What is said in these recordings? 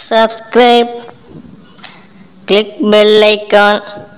subscribe click bell icon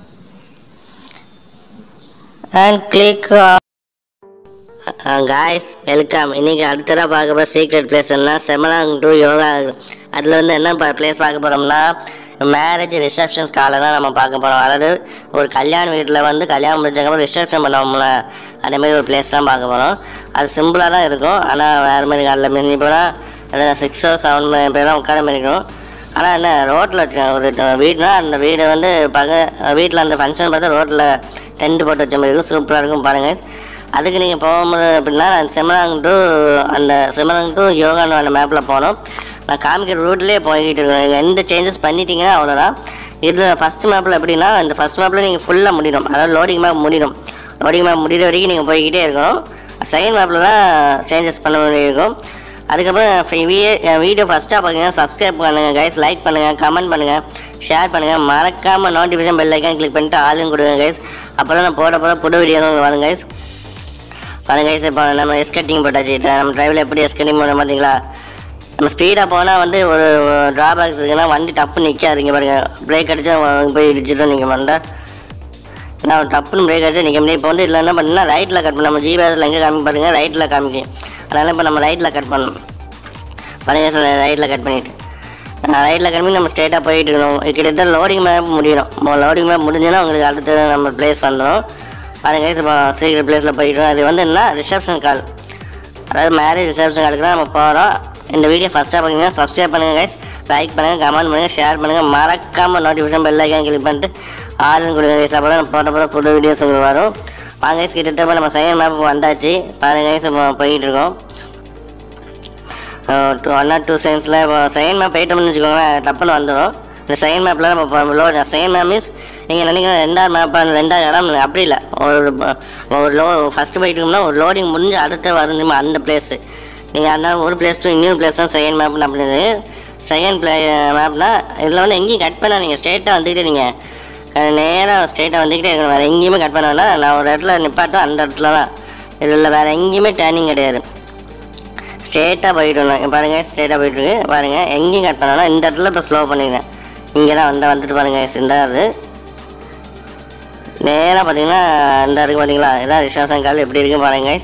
and click on guys welcome இன்னைக்கு அடுத்ததாக பார்க்க போகிற சீக்ரெட் பிளேஸ்னா செமலாங் டு யோகா அதில் வந்து என்ன பிளேஸ் பார்க்க போகிறோம்னா மேரேஜ் ரிசப்ஷன்ஸ் காலை தான் நம்ம பார்க்க போகிறோம் அதாவது ஒரு கல்யாண வீட்டில் வந்து கல்யாணம் முடிச்சதுக்கப்புறம் ரிசப்ஷன் பண்ணுவோம்ல அதே மாதிரி ஒரு பிளேஸ் தான் பார்க்க போகிறோம் அது சிம்பிளாக தான் இருக்கும் ஆனால் வேறு மாதிரி காலையில் மிஞ்சி போனால் சிக்ஸோ செவன் பேர் தான் உட்கார மாதிரி இருக்கும் ஆனால் என்ன ரோட்டில் ஒரு வீடுனா அந்த வீடு வந்து பக்க வீட்டில் அந்த ஃபங்க்ஷன் பார்த்தா ரோட்டில் டென்ட் போட்டு வச்ச மாதிரி இருக்கும் சூப்பராக இருக்கும் பாருங்கள் அதுக்கு நீங்கள் போகும்போது அப்படின்னா நான் செமலாங் டு அந்த செமலாங் டு யோகான்னு அந்த மேப்பில் போனோம் நான் காமிக்கிற ரூட்லேயே போய்கிட்டு இருக்கேன் நீங்கள் எந்த சேஞ்சஸ் பண்ணிட்டீங்கன்னா அவ்வளோதான் இது ஃபஸ்ட் மேப்பில் எப்படின்னா இந்த ஃபஸ்ட் மேப்பில் நீங்கள் ஃபுல்லாக முடியும் அதாவது லோடிங் மேப் முடியும் லோடிங் மேப் முடிகிற வரைக்கும் நீங்கள் போய்கிட்டே இருக்கணும் செகண்ட் மேப்பில் தான் சேஞ்சஸ் பண்ண வேண்டியிருக்கும் அதுக்கப்புறம் வீடியோ ஃபஸ்ட்டாக பார்த்தீங்கன்னா சப்ஸ்கிரைப் பண்ணுங்கள் கைஸ் லைக் பண்ணுங்கள் கமெண்ட் பண்ணுங்கள் ஷேர் பண்ணுங்கள் மறக்காமல் நோட்டிஃபிகேஷன் பெல் ஐக்கான் கிளிக் பண்ணிட்டு ஆளும் கொடுங்க கைஸ் அப்போ தான் நான் போட போகிற புது வீடியோ உங்களுக்கு வரும் கைஸ் பாருங்க கைஸ் இப்போ நம்ம எஸ்கட்டிங் போட்டாச்சு நம்ம டிரைவில் எப்படி எஸ்கட்டிங் பண்ண பார்த்தீங்களா நம்ம ஸ்பீடாக போனால் வந்து ஒரு ட்ராபேக்ஸ் இருக்குன்னா வண்டி டப்பு நிற்காதீங்க பாருங்க பிரேக் அடிச்சா போய் இடிச்சுட்டு நிற்க மாட்டேன் நான் டப்புன்னு பிரேக் அடிச்சு நிற்க முடியும் இப்போ வந்து இதில் என்ன பண்ணால் ரைட்டில் கட் பண்ண நம்ம ஜிபிஎஸ்ல எங்கே காமி பாருங்க ரைட்டில் காமிக்கும் அதனால் இப்போ நம்ம ரைட்டில் கட் பண்ணணும் பாருங்க சார் ரைட்டில் கட் பண்ணிவிட்டு ரைட்டில் கட் பண்ணி நம்ம ஸ்ட்ரெயிட்டாக போயிட்டு இருக்கணும் கிட்டத்தட்ட லோடிங் மேப் முடியணும் லோடிங் மேப் முடிஞ்சுன்னா உங்களுக்கு அடுத்து நம்ம பிளேஸ் வந்துடும் பாருங்க இப்போ சீக்கிரம் பிளேஸில் போயிட்டோம் அது வந்து என்ன ரிசப்ஷன் கால் அதாவது மேரேஜ் ரிசப்ஷன் காலுக்கு தான் நம்ம போகிறோம் இந்த வீடியோ ஃபஸ்ட்டாக பார்த்தீங்கன்னா சப்ஸ்கிரைப் பண்ணுங்கள் கைஸ் லைக் பண்ணுங்கள் கமெண்ட் பண்ணுங்கள் ஷேர் பண்ணுங்கள் மறக்காமல் நோட்டிஃபிகேஷன் பெல் ஐக்கான் கிளிக் பண்ணிட்டு ஆளுன்னு கொடுங்க கைஸ் அப்போ தான் போட்ட போகிற புது வீடியோஸ் உங்களுக்கு வரும் வாங்க கைஸ் கிட்டத்தட்ட நம்ம செகண்ட் மேப் வந்தாச்சு பாருங்க கைஸ் இப்போ போயிட்டு இருக்கோம் டூ ஒன் ஆர் டூ செகண்ட்ஸில் இப்போ செகண்ட் மேப் போயிட்டோம்னு வச்சுக்கோங்களேன் டப்புன்னு வந்துடும் இந்த செகண்ட் மேப்பில் நம்ம லோ செகண்ட் மேப் மீன்ஸ் நீங்கள் நினைக்கிற ரெண்டாவது மேப் அந்த ரெண்டாவது இடம் அப்படி இல்லை ஒரு ஒரு லோ ஃபஸ்ட்டு போயிட்டோம்னா ஒரு லோடிங் முடிஞ்சு அடுத்து வருந்துமா அந்த பிளேஸு நீங்கள் அந்த ஒரு பிளேஸ் டு இன்னொரு பிளேஸ் தான் செகண்ட் மேப்னு அப்படின்னு செகண்ட் பிளே மேப்னா இதில் வந்து எங்கேயும் கட் பண்ண நீங்கள் ஸ்ட்ரெயிட்டாக வந்துக்கிட்டே நீங்கள் நேராக ஸ்ட்ரெயிட்டாக வந்துக்கிட்டே இருக்கணும் வேறு எங்கேயுமே கட் பண்ண வேணாம் நான் ஒரு இடத்துல நிப்பாட்டும் அந்த இடத்துல தான் இதில் வேறு எங்கேயுமே டேர்னிங் கிடையாது ஸ்ட்ரெயிட்டாக போயிட்டு இருந்தோம் பாருங்கள் ஸ்ட்ரெயிட்டாக போயிட்டுருக்கு பாருங்கள் எங்கேயும் கட் பண்ணாலும் இந்த இடத்துல இப்போ ஸ்லோ பண்ணிக்கிறேன் இங்கே தான் வந்து வந்துட்டு பாருங்கள் இந்த இது நேராக பார்த்தீங்கன்னா இந்த இருக்குது பார்த்தீங்களா இதான் ரிசப்ஷன் கால் எப்படி இருக்குது பாருங்க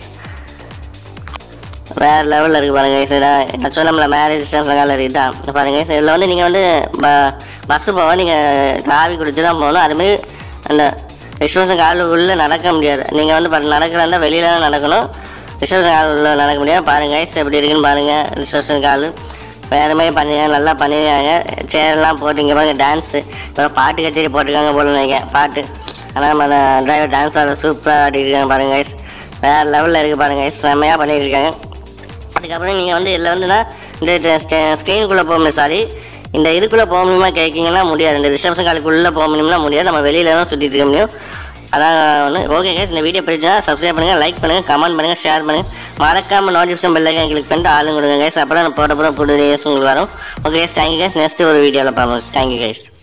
வேறு லெவலில் இருக்குது பாருங்க இதான் ஆக்சுவலாக நம்மள மேரேஜ் ரிசப்ஷன் கால் இருக்குதா பாருங்க இதில் வந்து நீங்கள் வந்து ப பஸ்ஸு போக நீங்கள் காவி குடிச்சு தான் போகணும் அதுமாரி அந்த ரிசப்ஷன் காலுக்குள்ளே நடக்க முடியாது நீங்கள் வந்து நடக்கிறதா வெளியில் தான் நடக்கணும் ரிசப்ஷன் கால் உள்ள நடக்க முடியாது பாருங்கள் எப்படி இருக்குன்னு பாருங்கள் ரிசப்ஷன் கால் வேறு மாதிரி பண்ணிருக்காங்க நல்லா பண்ணியிருக்காங்க சேர்லாம் போட்டு இங்கே பாருங்க டான்ஸு இப்போ பாட்டு கச்சேரி போட்டிருக்காங்க போல நினைக்கிறேன் பாட்டு ஆனால் நம்ம அந்த டிரைவர் டான்ஸ் ஆட சூப்பராக ஆடிருக்காங்க பாருங்க கைஸ் வேறு லெவலில் இருக்குது பாருங்க கைஸ் செம்மையாக பண்ணியிருக்காங்க அதுக்கப்புறம் நீங்கள் வந்து இதில் வந்துன்னா இந்த ஸ்க்ரீனுக்குள்ளே போக முடியும் சாரி இந்த இதுக்குள்ளே போக முடியுமா கேட்கிங்கன்னா முடியாது இந்த ரிசப்ஷன் காலுக்குள்ளே போக முடியும்னா முடியாது நம்ம வெளியில் தான் சுற்றிட்டு இருக்க முடியும் அதான் ஒன்று ஓகே கேஸ் இந்த வீடியோ பிடிச்சா சப்ஸ்கிரைப் பண்ணுங்கள் லைக் பண்ணுங்கள் கமெண்ட் பண்ணுங்கள் ஷேர் பண்ணுங்கள் மறக்காமல் நோட்டிஃபிகேஷன் பெல்லைக்கன் கிளிக் பண்ணிட்டு ஆளுங்க கொடுங்க கேஸ் அப்புறம் போட போகிற புது வீடியோஸ் உங்களுக்கு வரும் okay guys thank you guys next ஒரு வீடியோவில் பார்ப்போம் தேங்க்யூ கேஸ்